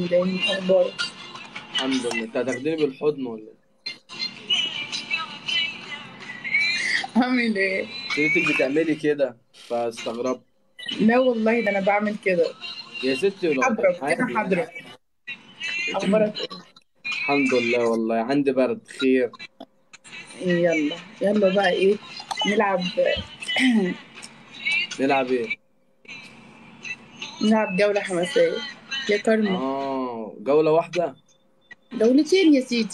لله من اخبارك الحمد لله انت هتاخديني بالحضن ولا ايه؟ عامل ايه لقيتك بتعملي كده فاستغربت لا والله ده انا بعمل كده يا ستي لو حضرك عادي انا حضرك اخبارك ايه الحمد لله والله عندي برد خير يلا يلا بقى ايه نلعب نلعب ايه؟ نلعب جولة حماسية يا كرمة اه جولة واحدة جولتين يا سيدي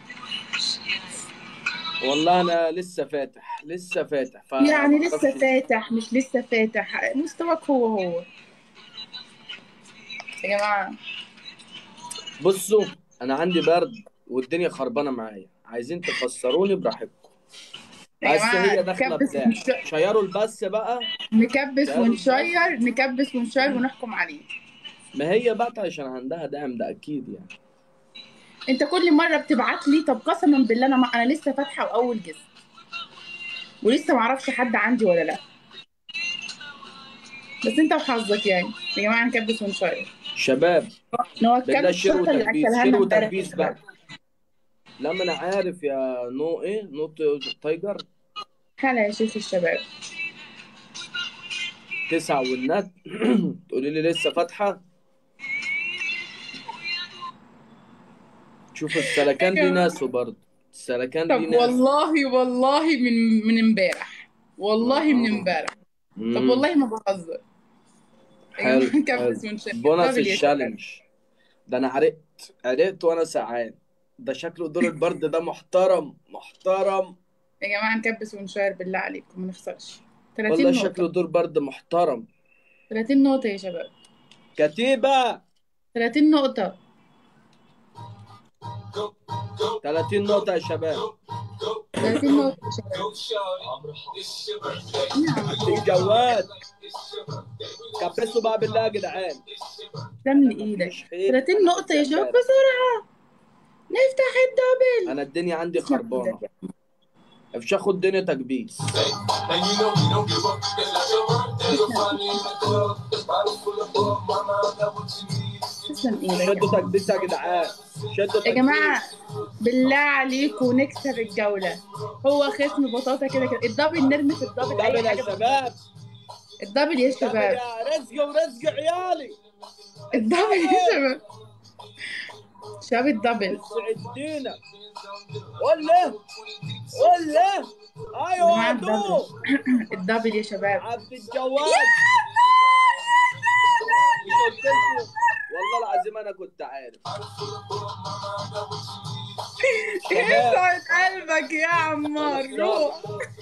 والله انا لسه فاتح لسه فاتح ف يعني لسه معرفش- فاتح مش لسه فاتح مستواك هو هو يا جماعة بصوا انا عندي برد والدنيا خربانه معايا عايزين تخسروني براحتكم يا بس جماعة هي داخله نكبس بتاع ونش- شيروا البث بقى نكبس شيروا ونشير نكبس ونشير ونحكم عليه ما هي بقى عشان عندها دعم ده اكيد يعني انت كل مرة بتبعت لي طب قسما بالله انا ما انا لسه فاتحة واول جزء ولسه معرفش حد عندي ولا لا بس انت وحظك يعني يا جماعة نكبس ونشير شباب بالله نوكل شير الشرطة اللي وتكبيس اكلها شير لنا امبارح وتكبيس بقى لما انا عارف يا نو ايه نوت تايجر هلا يا شيخ الشباب تسعة والنت تقولي لي لسه فاتحة شوف السلكان دي ناسه برضه السلكان طب دي ناس والله والله من من امبارح والله من آه. امبارح طب مم. والله ما بهزر يا حلو جماعة نكبس حلو ونشير بونص دبل يا شباب الشالنج ده انا عرقت عرقت وانا سعان ده شكله دور البرد ده محترم محترم يا جماعة نكبس ونشير بالله عليكم ما نخسرش 30 والله نقطة شكله دور برد محترم 30 نقطة يا شباب كتيبة 30 نقطة 30 نقطة يا شباب 30 نقطة يا شباب نعم الجواد كبسوا بقى بالله يا جدعان كمل ايدك مفيش حيل 30 نقطة يا شباب بسرعة نفتح الدبل انا الدنيا عندي اسمع خربانة ايدك مش هاخد الدنيا تكبيس تسلم ايدك شدوا تكبيس يا جدعان شدوا يا تكبيس جماعة بالله عليكم نكسب الجولة هو ختم بطاطا كده كده الدبل نرمي في الدبل دبل أي يا حاجة شباب الدبل يا دبل شباب يا رزق ورزق عيالي الدبل يا شباب شباب الدبل سعدينا ولا ولا يا ايوه جماعة عدو الدبل الدبل يا شباب عبد الجواد مش قلت لكم والله العظيم انا كنت عارف يسعد قلبك يا عمار روح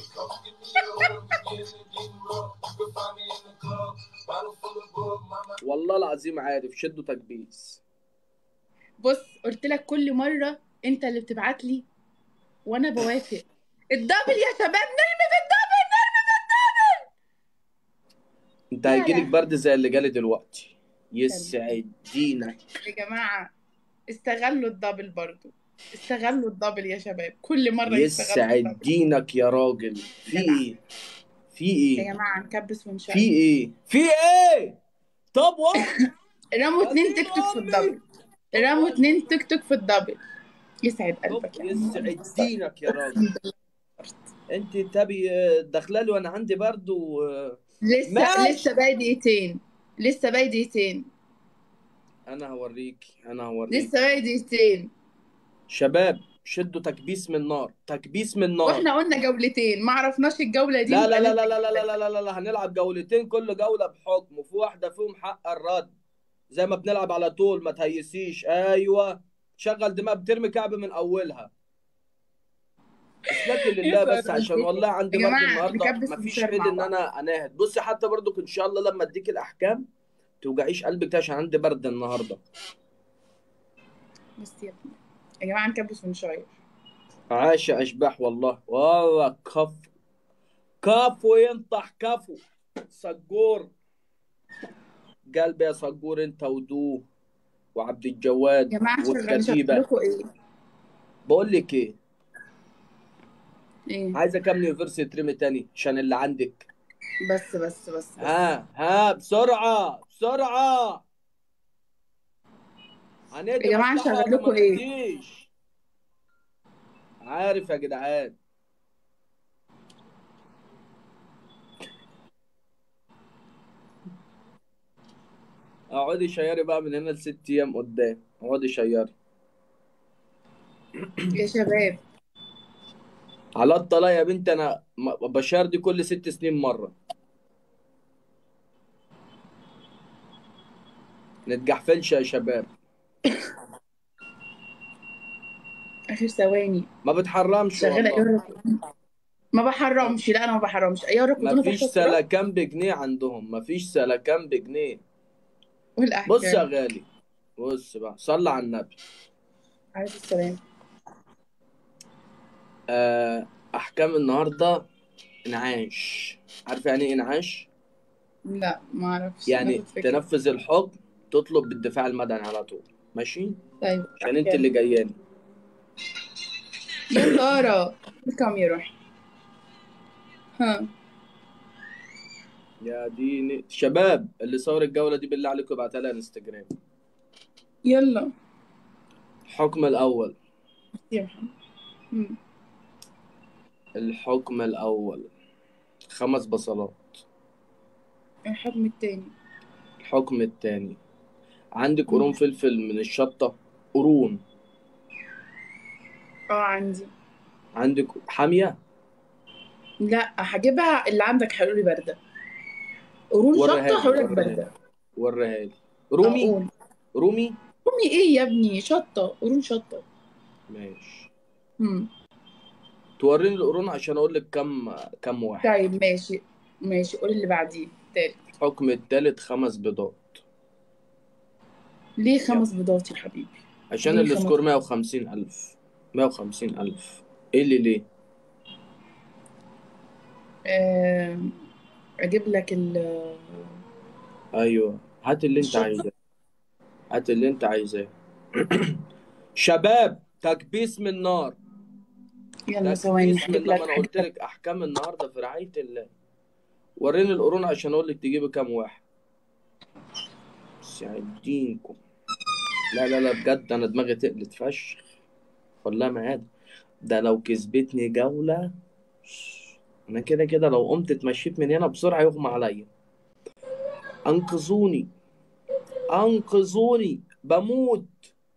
والله العظيم عارف شدوا تكبيس بص قلت لك كل مرة انت اللي بتبعت لي وانا بوافق الدبل يا شباب نرمي في الدبل نرمي في الدبل انت لا هيجيلك لا برد زي اللي جالي دلوقتي يسعد دينك يا جماعة استغلوا الدبل برضو استغلوا الدبل يا شباب كل مرة يستغلوا يسعد الدبل دينك يا راجل في جدع ايه في يا ايه جماعة نكبس في ونشير ايه في ايه طب وقت رموا يا اتنين دين تيك توك في امي الدبل رموا اتنين تيك توك في الدبل يسعد طب قلبك يا عم يسعد بهزر دينك يا راجل اقسم بالله انت تبي داخلالي وانا عندي برد و لسه ماشي لسه باقي دقيقتين لسه باقي دقيقتين انا هوريك انا هوريك لسه باقي دقيقتين شباب شدوا تكبيس من نار تكبيس من نار واحنا قلنا جولتين ما عرفناش الجولة دي لا لا يبقى لا لا لسه لا لا لا لا لا لا, لا. هنلعب جولتين كل جولة بحكم وفي واحدة فيهم حق الرد زي ما بنلعب على طول ما تهيسيش ايوه شغل دماغ بترمي كعب من اولها اسلكي لله يسعد بس عشان قلبكم والله يا عندي برد جماعة النهارده نكبس مفيش ونشير حيل مع ان بعض انا اناهد بصي حتى برضو ان شاء الله لما اديك الاحكام توجعيش قلبك ده عشان عندي برد النهارده بس يا ابني يا جماعة نكبس ونشير عاش يا اشباح والله والله كف كفو ينطح كفو صقور قلبي يا صقور انت ودو وعبد يا الجواد جماعة شغل نشغل والكتيبة لكم ايه بقول لك ايه ايه عايزه كام يونيفرس يترمي تاني عشان اللي عندك بس بس بس بس ها ها بسرعه بسرعه هندي يا جماعة مصلحة نشغل ولا ما لكم إيه؟ نديش عارف يا جدعان اقعدي شيري بقى من هنا لست ايام قدام اقعدي شيري يا شباب على الطلاق يا بنت انا م- بشار دي كل ست سنين مره نتجحفلش يا شباب اخر ثواني ما بتحرمش شغاله والله ايار ركضون ما بحرمش لا انا ما بحرمش ايار ركضون مفيش تحت التراب سلكان بجنيه عندهم مفيش سلكان بجنيه بص يا والاحكام غالي بص بقى صلى على النبي عليه السلام آه، احكام النهارده انعاش عارف يعني ايه انعاش لا ما اعرفش يعني ناخد فكره تنفذ الحكم تطلب بالدفاع المدني على طول ماشي طيب عشان انت احكام اللي جاياني يا ساره كم يا روحي ها يا ديني شباب اللي صور الجولة دي بالله عليكم ابعتها لي على انستجرام يلا الحكم الأول يا محمد مم. الحكم الأول خمس بصلات الحكم التاني الحكم التاني عندك قرون فلفل من الشطة قرون اه عندي عندك حامية لا هجيبها اللي عندك حلولي بارده قرون وريها شطه لي حلولك وريها لي بارده وريها لي اه رومي قول رومي قومي ايه يا ابني شطه قرون شطه ماشي مم. توريني القرون عشان اقول لك كم كم واحد طيب ماشي ماشي قول اللي بعديه تالت الحكم التالت خمس بيضات ليه يلا خمس بيضات يا حبيبي عشان ليه خمس السكور 150 ألف 150 ألف ايه اللي ليه آه، اجيب لك ال ايوه هات اللي انت الشطه عايزاه هات اللي انت عايزاه شباب تكبيس من نار يلا ثواني تكبيس من هجيب نار لك ما انا قلت حاجه لك احكام النهارده في رعاية الله وريني القرون عشان اقول لك تجيبي كام واحد بس يعني دينكم لا لا لا بجد انا دماغي تقلت فشخ والله ما عاد ده لو كسبتني جولة انا كده كده لو قمت اتمشيت من هنا بسرعة يغمى عليا انقذوني انقذوني بموت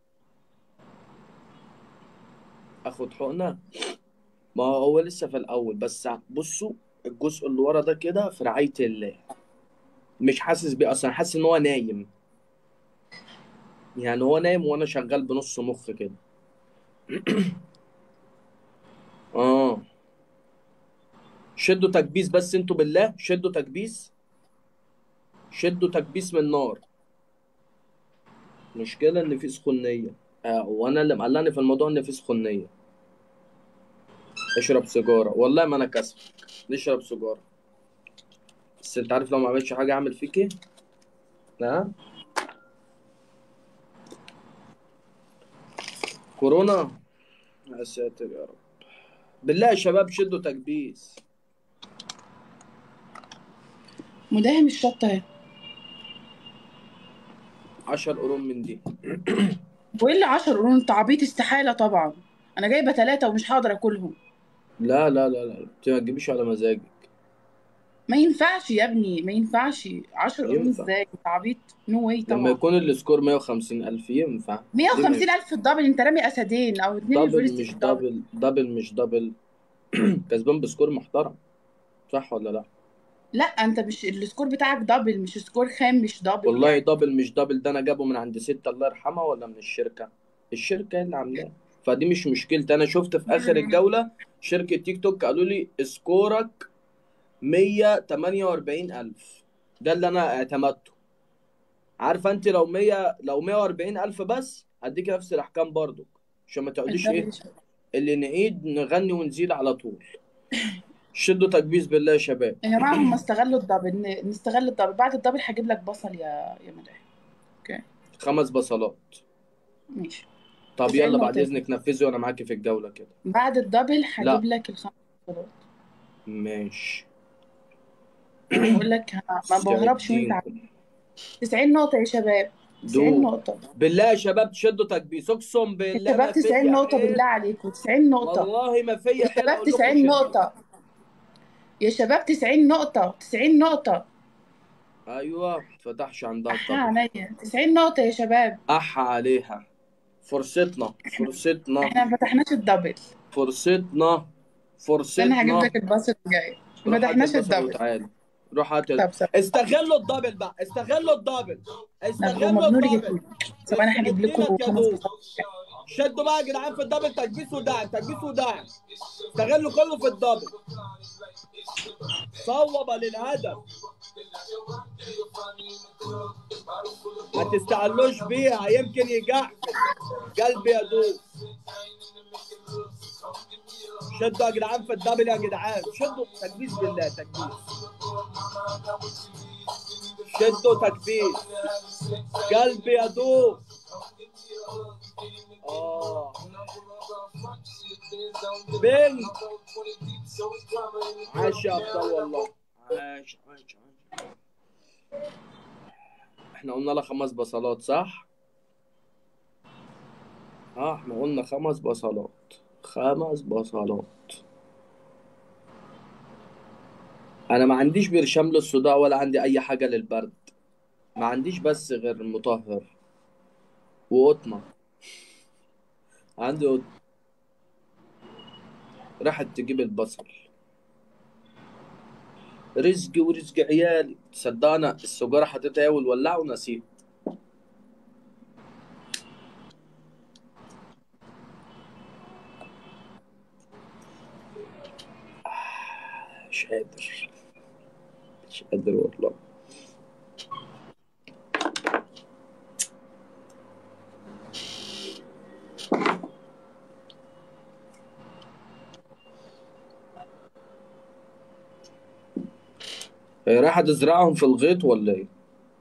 اخد حقنة ما هو لسه في الاول بس بصوا الجزء اللي ورا ده كده في رعاية الله مش حاسس بيه اصلا حاسس ان هو نايم يعني هو نايم وانا شغال بنص مخ كده اه شدوا تكبيس بس انتوا بالله شدوا تكبيس شدوا تكبيس من نار مشكلة ان في سخونية آه وانا اللي مقلقني في الموضوع ان في سخونية اشرب سيجارة والله ما انا كسف نشرب سيجارة بس انت عارف لو ما عملتش حاجة اعمل فيك ايه ها كورونا يا ساتر يا رب بالله يا شباب شدوا تكبيس مداهم الشطه اهي 10 قرون من دي وايه اللي 10 قرون انت عبيط استحاله طبعا انا جايبه ثلاثه ومش هقدر اكلهم لا لا لا لا انت ما تجيبيش على مزاجك ما ينفعش يا ابني ما ينفعش 10 قرون ينفع ازاي انت عبيط نو واي لما طبعا يكون السكور 150 ألف ينفع دي ما 150 ينفع الف في الدبل انت رامي اسدين او اتنين دبل الفيرست في مش الدبل دبل دبل مش دبل كسبان بسكور محترم صح ولا لا لا انت مش السكور بتاعك دبل مش سكور خام مش دبل والله يعني دبل مش دبل ده انا جابه من عند ستة الله يرحمها ولا من الشركة الشركة هي اللي عاملاه فدي مش مشكلتي انا شفت في اخر الجولة شركة تيك توك قالوا لي سكورك 148 ألف ده اللي انا اعتمدته عارفه انت لو 100 لو 140 الف بس هديك نفس الاحكام برضو عشان ما تقعديش ايه الدبل اللي نعيد نغني ونزيد على طول شدوا تكبيس بالله يا شباب يا جماعه هم استغلوا الدبل ن- نستغل الدبل بعد الدبل هجيب لك بصل يا يا مداح اوكي خمس بصلات ماشي طب 90 يلا بعد نقطه اذنك نفذي وانا معاكي في الجوله كده بعد الدبل هجيب لا لك الخمس بصلات ماشي بقول لك ه- ما يا بهربش وانت عارف دينكم 90 نقطه يا شباب 90 دوب نقطة بالله يا شباب تشدوا تكبيس اقسم يا بالله شباب ما 90 فيا نقطة بالله حيل عليكم 90 نقطة والله ما يا فيا حيل شباب اقول لكم 90 شدوا نقطة يا شباب 90 نقطة 90 نقطة ايوه فتحش عندها أحا الدبل عليا 90 نقطة يا شباب اح عليها فرصتنا فرصتنا احنا ما فتحناش الدبل فرصتنا انا هجيب فرصتنا لك الباص الجاي ما روح هات فتحناش البصل الدبل وتعالى روح هات ال... طب ثواني استغلوا الدبل بقى استغلوا الدبل نبقوا استغلوا مبنور الدبل يجيب ثواني هجيب لكم اديلك يا خمس دوب بصات شدوا بقى يا جدعان في الدبل تكبيس ودعم تكبيس ودعم استغلوا كله في الدبل صوب للهدف ما تستعلوش بيها يمكن يجحفل قلبي يدوب شدوا يا جدعان في الدبل يا جدعان شدوا تكبيس بالله تكبيس شدوا تكبيس قلبي يدوب اه بنت عاش يا ابطال والله عاش عاش عاش احنا قلنا لها خمس بصلات صح؟ اه احنا قلنا خمس بصلات خمس بصلات انا ما عنديش برشام للصداع ولا عندي اي حاجه للبرد ما عنديش بس غير مطهر وقطنه عندي قطن راحت تجيب البصل رزق ورزق عيالي تصدقنا السجارة حطيتها ايه والولع ونسيت مش قادر مش قادر والله هي رايحة تزرعهم في الغيط ولا ايه؟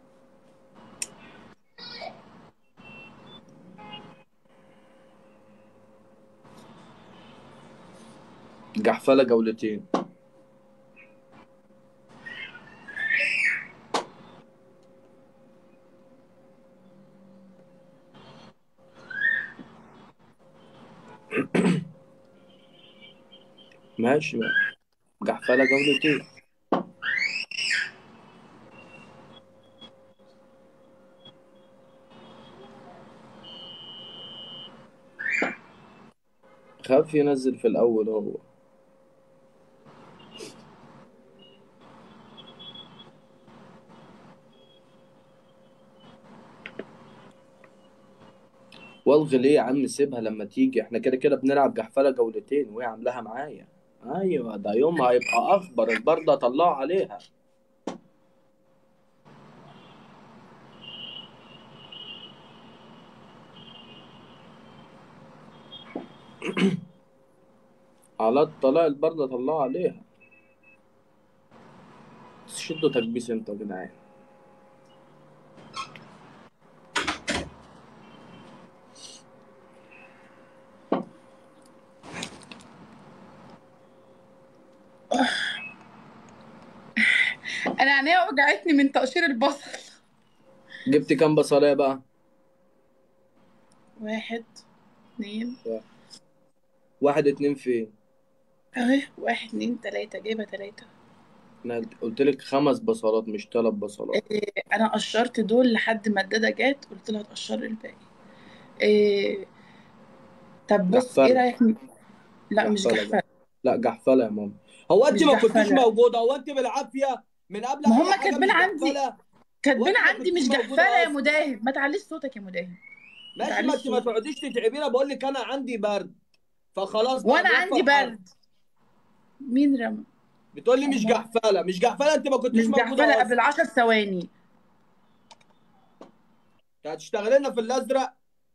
جحفلة جولتين ماشي بقى جحفلة جولتين خاف ينزل في الأول هو والغي ليه يا عم سيبها لما تيجي احنا كده كده بنلعب جحفلة جولتين وهي عاملاها معايا ايوه ده يومها هيبقى اخبر البردة طلعوا عليها على الطلاق البردة طلعوا عليها شدوا تكبيس انتوا يا جدعان انا عينيا وجعتني من تقشير البصل جبت كام بصلاية بقى؟ واحد اتنين واحد اتنين فين؟ اهي واحد اتنين تلاتة جايبة تلاتة انا قلت لك خمس بصلات مش ثلاث بصلات إيه انا قشرت دول لحد ما الداده جت قلت لها تقشر الباقي إيه طب بص ايه جحفلة رايك لا مش جحفلة جحفله لا جحفلة يا ماما هو انت مش ما كنتيش جحفله موجودة هو انت بالعافية من قبل ما اي هما حاجة كاتبين مش عندي جحفلة هو كاتبين انت ما عندي كنتيش مش موجودة جحفله يا اصلا مداهم ما تعليش صوتك يا مداهم ما ماشي ما تعليش انت ما صوتك تقعديش تتعبينا بقول لك انا عندي برد فخلاص بقى وانا نوفر عندي حر برد مين رمى بتقول لي مش الله جحفلة مش جحفلة انت ما كنتيش مش جحفله موجودة قبل اصلا عشر ثواني انت هتشتغلي لنا في الازرق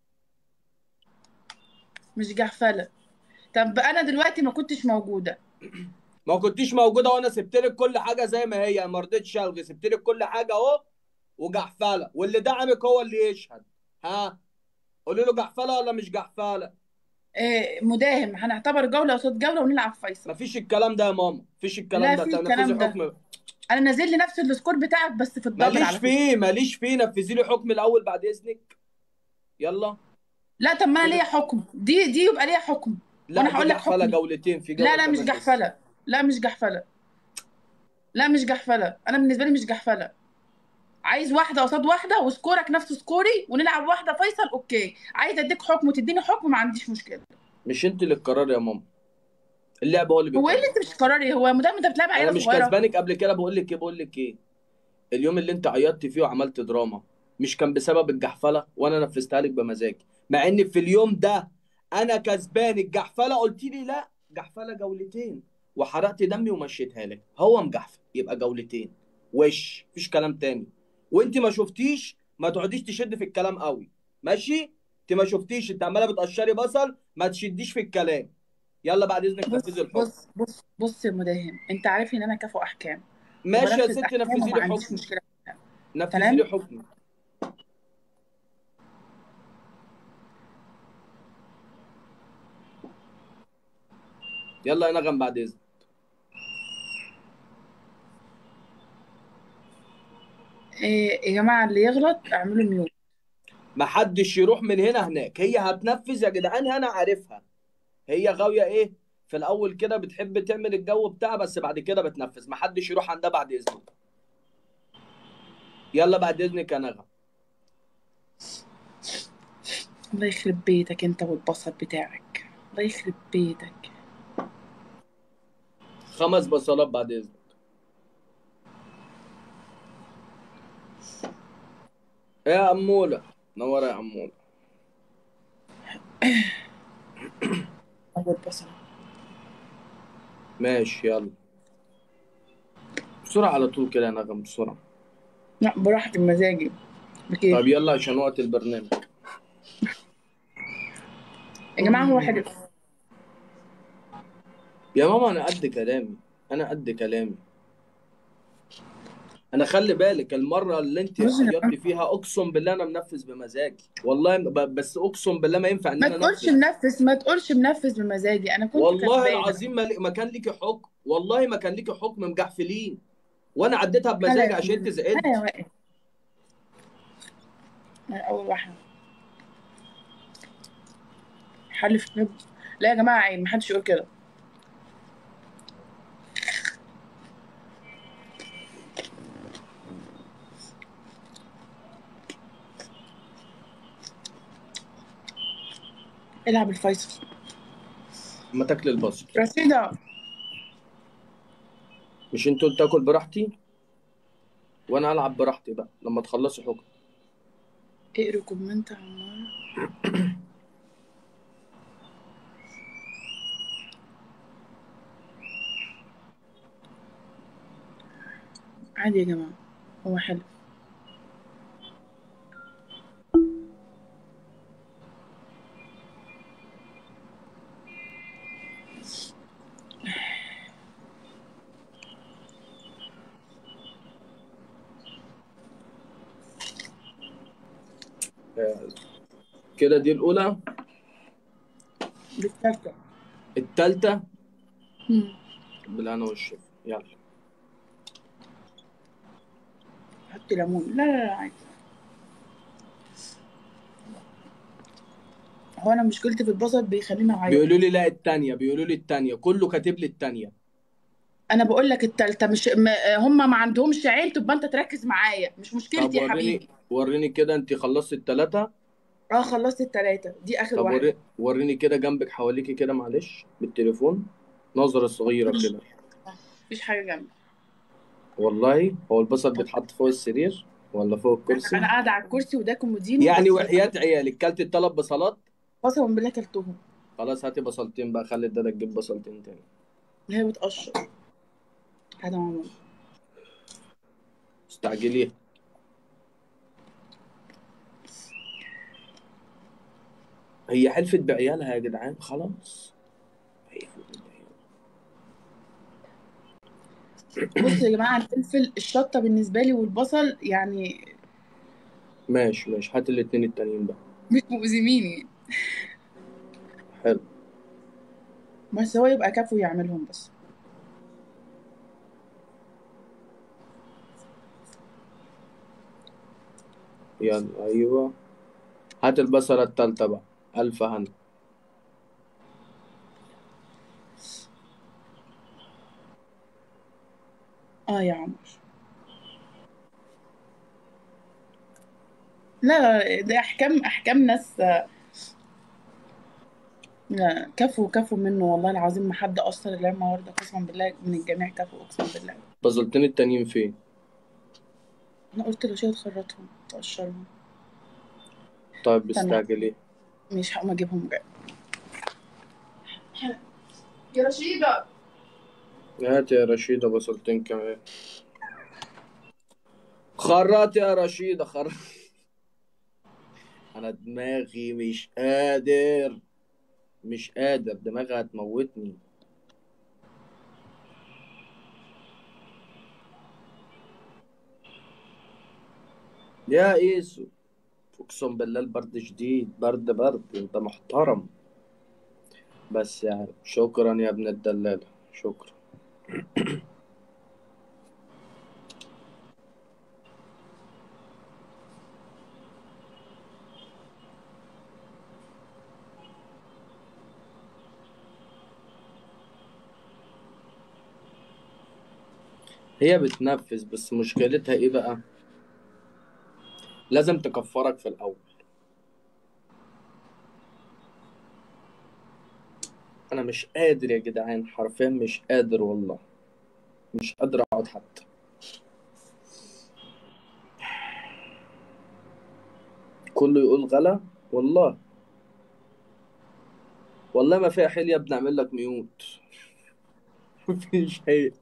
مش جحفله طب انا دلوقتي ما كنتش موجوده ما كنتيش موجودة وانا سبت لك كل حاجة زي ما هي ما رضيتش الغي سبت لك كل حاجة اهو وجحفلة واللي دعمك هو اللي يشهد ها قولي له جحفلة ولا مش جحفلة إيه مداهم هنعتبر جوله قصاد جوله ونلعب فيصل مفيش الكلام ده يا ماما مفيش الكلام لا ده في تنفذي الكلام ده حكم انا نازل لي نفس السكور بتاعك بس في الدبل ماليش على فكره فيه ماليش فيه نفذي لي حكم الاول بعد اذنك يلا لا طب ما انا كده ليا حكم دي دي يبقى ليا حكم لا وانا دي هقول لك جحفله حكمي جولتين في لا جوله لا مش كمان لسه جحفله لا مش جحفله لا مش جحفله انا بالنسبه لي مش جحفله عايز واحده قصاد واحده وسكورك نفس سكوري ونلعب واحده فيصل اوكي عايز اديك حكم وتديني حكم ما عنديش مشكله مش انت اللي القرار يا ماما اللعب هو اللي هو ايه اللي بيقرر انت مش قراري هو مدام انت بتلعب انا عيله مش صغيره كسبانك قبل كده بقول لك ايه بقول لك ايه اليوم اللي انت عيطت فيه وعملت دراما مش كان بسبب الجحفله وانا نفذتها لك بمزاجي مع ان في اليوم ده انا كسبان الجحفله قلت لي لا جحفله جولتين وحرقت دمي ومشيتها لك هو مجحفل يبقى جولتين وش مفيش كلام تاني وانت ما شفتيش ما تقعديش تشد في الكلام قوي ماشي انت ما شفتيش انت عماله بتقشري بصل ما تشديش في الكلام يلا بعد اذنك بص نفذي الحكم بص بص بص يا مداهم انت عارف ان انا كفو احكام ماشي يا وبنفذ ستي احكام نفذي وما لي عنديش حكمي مشكله فيها. نفذي تمام لي حكمي يلا يا نغم بعد اذنك إيه يا جماعه اللي يغلط اعملوا ميوت ما حدش يروح من هنا هناك هي هتنفذ يا جدعان انا عارفها هي غاويه ايه في الاول كده بتحب تعمل الجو بتاعها بس بعد كده بتنفذ ما حدش يروح عندها بعد اذنك يلا بعد اذنك يا نغم الله يخرب بيتك انت والبصل بتاعك الله يخرب بيتك خمس بصلات بعد اذنك إيه يا اموله نورة يا اموله اول بصل ماشي يلا بسرعه على طول كده يا نغم بسرعه لا براحتي بمزاجي بكيف طب يلا عشان وقت البرنامج يا جماعه هو حلو يا ماما انا قد كلامي انا قد كلامي انا خلي بالك المره اللي انت بص يا عيطتي فيها اقسم بالله انا منفذ بمزاجي والله ب- بس اقسم بالله ما ينفع ان ما انا تقولش انفذ منفذ ما تقولش منفذ بمزاجي انا كنت والله كسبانه العظيم ما, ما كان ليكي حكم والله ما كان ليكي حكم مجحفلين وانا عديتها هلا بمزاجي يا عشان انت هلا يا زعلت وائل أنا اول واحده حلف كده لا يا جماعه عيب محدش يقول كده العب الفيصل ما تاكل البصل رشيدة مش انت قلت اكل براحتي وانا العب براحتي بقى لما تخلصي حكم اقرا كومنت عمار عادي يا جماعة هو حلو آه، كده دي الاولى دي التالتة التالتة مم. بالهنا والشفا يلا حط ليمون لا لا لا عادي هو انا مشكلتي في البصل بيخليني اعيط بيقولوا لي لا التانية بيقولوا لي التانية كله كاتب لي التانية انا بقول لك التالتة مش م... هم ما عندهمش عين تبقى انت تركز معايا مش طب مشكلتي يا وريني حبيبي وريني كده انت خلصت التلاتة اه خلصت التلاتة دي اخر طب واحدة وري... وريني كده جنبك حواليكي كده معلش بالتليفون نظرة صغيرة كده مفيش حاجة جنبي والله هو البصل بيتحط فوق السرير ولا فوق الكرسي انا قاعدة على الكرسي وده كومودينو يعني بس وحياة عيالك كلت التلات بصلات قسما بالله كلتهم خلاص هاتي بصلتين بقى خلي الدادا تجيب بصلتين تاني هي بتقشر هذا ماما استعجليها هي حلفت بعيالها يا جدعان خلاص هي حلفت بعيالها بصوا يا جماعة الفلفل الشطة بالنسبة لي والبصل يعني ماشي ماشي هات الاتنين التانيين بقى مش مؤذيين حلو بس هو يبقى كفو يعملهم بس يلا ايوه هات البصلة التالتة بقى ألف هنا اه يا عمر لا لا ده احكام احكام ناس لا كفو كفو منه والله العظيم ما حد اثر الله النهارده قسما بالله من الجميع كفو اقسم بالله بازلتين التانيين فين انا قلت له شيل تخرطهم تقشرهم طيب استنى مستعجل ايه مش هقوم اجيبهم جاي يا رشيدة هات يا رشيدة بصلتين كمان خرط يا رشيدة خرط انا دماغي مش قادر مش قادر دماغي هتموتني يا ايسو اقسم بالله البرد شديد برد برد انت محترم بس يعني شكرا يا ابن الدلالة شكرا هي بتنفذ بس مشكلتها ايه بقى لازم تكفرك في الاول انا مش قادر يا جدعان حرفيا مش قادر والله مش قادر اقعد حتى كله يقول غلا والله والله ما فيها حيل يا ابني اعمل لك ميوت مفيش حيل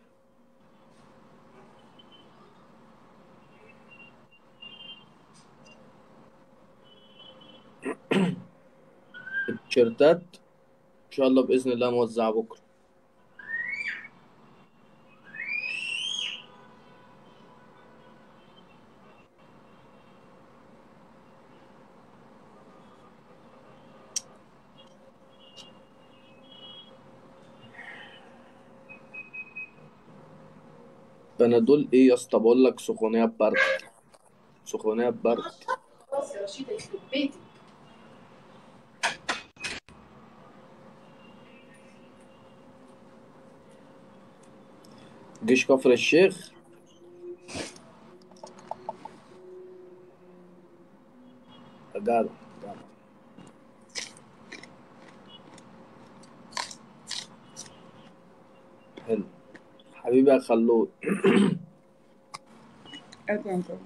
التيشيرتات ان شاء الله باذن الله موزعه بكره بنادول ايه يا اسطى بقول لك سخونيه ببرد سخونيه ببرد خلاص يا رشيدة يخرب بيتك جيش كفر الشيخ جدع جدع حلو حبيبي يا خلود أكرم طبعا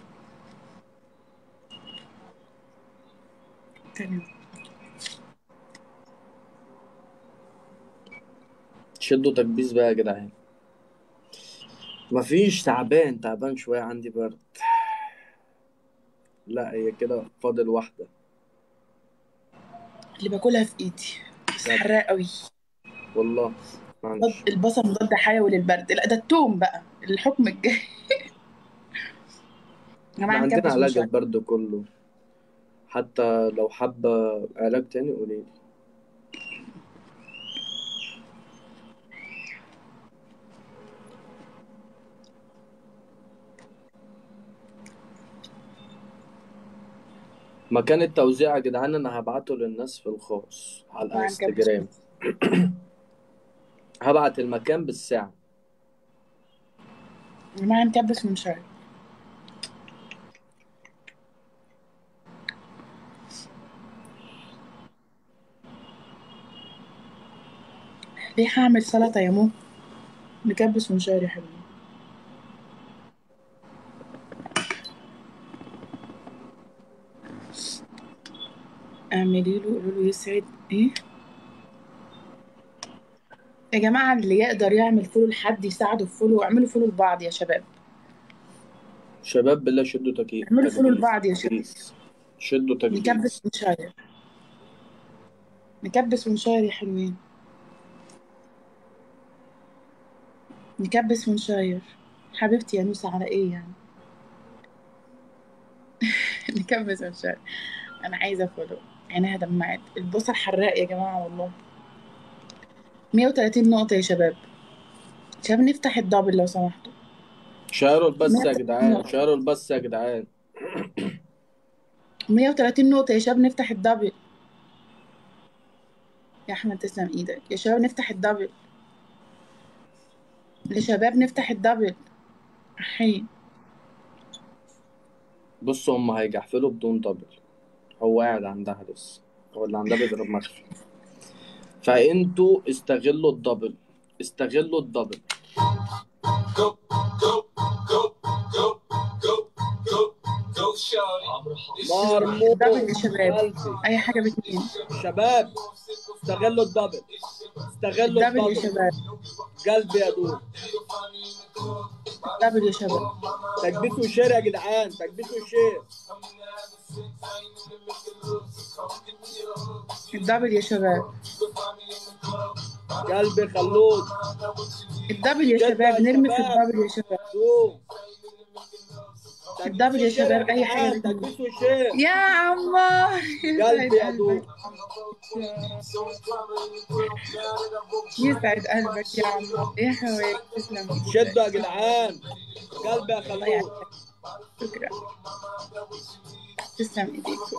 تمام شدوا تكبيس بقى يا جدعان مفيش تعبان تعبان شوية عندي برد لا هي كده فاضل واحدة اللي باكلها في ايدي بس جدع حراق قوي والله معلش البصل مضاد حيوي للبرد لا ده التوم بقى الحكم الجاي يا احنا جماعه عندنا نكبس علاج ونشرب البرد كله حتى لو حابة علاج تاني قوليلي مكان التوزيع يا جدعان انا هبعته للناس في الخاص على مع نكبس الانستجرام هبعت المكان بالساعة يا جماعه نكبس ونشرب ليه هعمل سلطه يا مو نكبس ونشرب يا حبيبي اعملي له قولوا له يسعد ايه يا جماعه اللي يقدر يعمل فولو لحد يساعده في فولو اعملوا فولو لبعض يا شباب شباب بالله شدوا تكي... اعملوا فولو تكبيس لبعض يا شباب تكبيس شدوا نكبس تكبيس ونشير نكبس ونشير يا حلوين نكبس ونشير حبيبتي يا نوسة على ايه يعني نكبس ونشير انا عايزه فولو عينيها دمعت البصل حراق يا جماعه والله 130 نقطه يا شباب شباب نفتح الدبل لو سمحتوا شيروا البث يا 130 جدعان نقطه شيروا البث يا جدعان 130 نقطة يا شباب نفتح الدبل يا أحمد تسلم إيدك يا شباب نفتح الدبل يا شباب نفتح الدبل أحي بص هم هيجحفلوا بدون دبل هو قاعد عندها لسه هو اللي عندها بيضرب مخفي فانتوا استغلوا الدبل استغلوا الدبل go, go, go, go, go, go, go, shawty. مرموق الدبل يا شباب قلبي أي حاجة باتنين شباب استغلوا الدبل استغلوا الدبل يا الدبل شباب قلبي يا دود الدبل يا شباب تكبيس وشير يا جدعان تكبيس وشير الدبل يا شباب قلبي خلود الدبل يا جد شباب يا نرمي في شباب. الدبل يا شباب دوم الدبل يا شباب، أي حاجة باتنين. تكبيس وشير يا عمار قلبي يا دود يسعد قلبك يا عمار يا حبايبي تسلم شدوا يا جدعان قلبي يا الله خلود يعزك شكرا تسلم ايديكم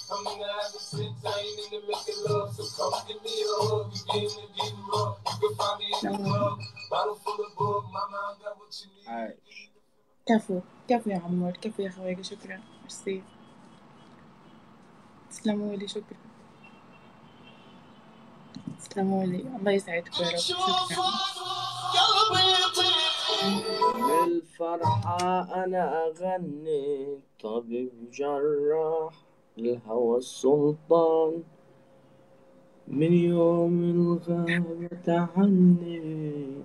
عايش كفو كفو يا عمار كفو يا خواجة شكرا ميرسي تسلموا لي شكرا تسلموا لي الله يسعدكم يا رب شكرا بالفرحة أنا أغني طبيب جراح الهوى السلطان من يوم الغابة عني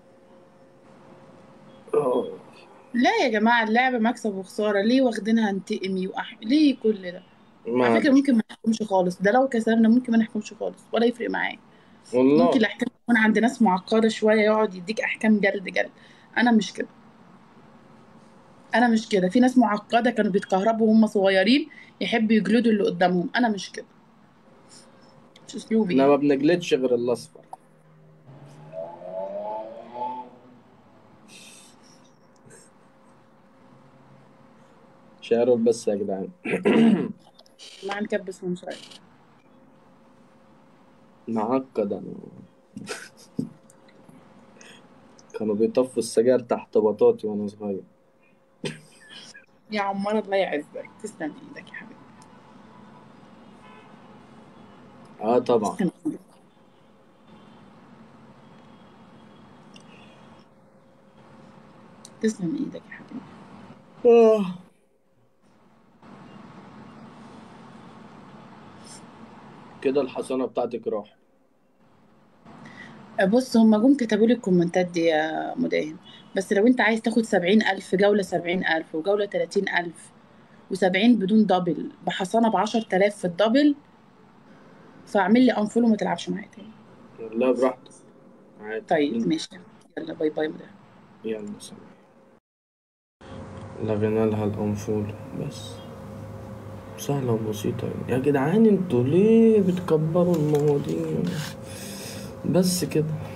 أوه. لا يا جماعة اللعبة مكسب وخسارة ليه واخدينها انتقمي وأح... ليه كل ده ما على فكرة ممكن ما نحكمش خالص ده لو كسبنا ممكن ما نحكمش خالص ولا يفرق معايا والله ممكن الأحكام تكون عند ناس معقدة شوية يقعد يديك أحكام جلد جلد أنا مش كده أنا مش كده في ناس معقدة كانوا بيتكهربوا وهم صغيرين يحبوا يجلدوا اللي قدامهم أنا مش كده مش أسلوبي احنا ما بنجلدش غير الأصفر شعروا بس يا جدعان ما هنكبس من شوية معقد أنا كانوا بيطفوا السجاير تحت بطاطي وأنا صغير يا عمار الله يعزك تسلم إيدك يا حبيبي اه طبعا تسلم إيدك تسلم إيدك يا حبيبي آه. كده الحصانة بتاعتك راح بص هما جم كتبوا لي الكومنتات دي يا مداهم بس لو انت عايز تاخد سبعين ألف جولة سبعين ألف وجولة تلاتين ألف وسبعين بدون دبل بحصانة بعشر تلاف في الدبل فاعمل لي انفولو وما تلعبش معايا تاني لا براحتك عادي طيب ماشي يلا باي باي مداهم يلا سلام لغينا لها الأنفول بس سهلة وبسيطة يعني. يا جدعان انتوا ليه بتكبروا المواضيع بس كده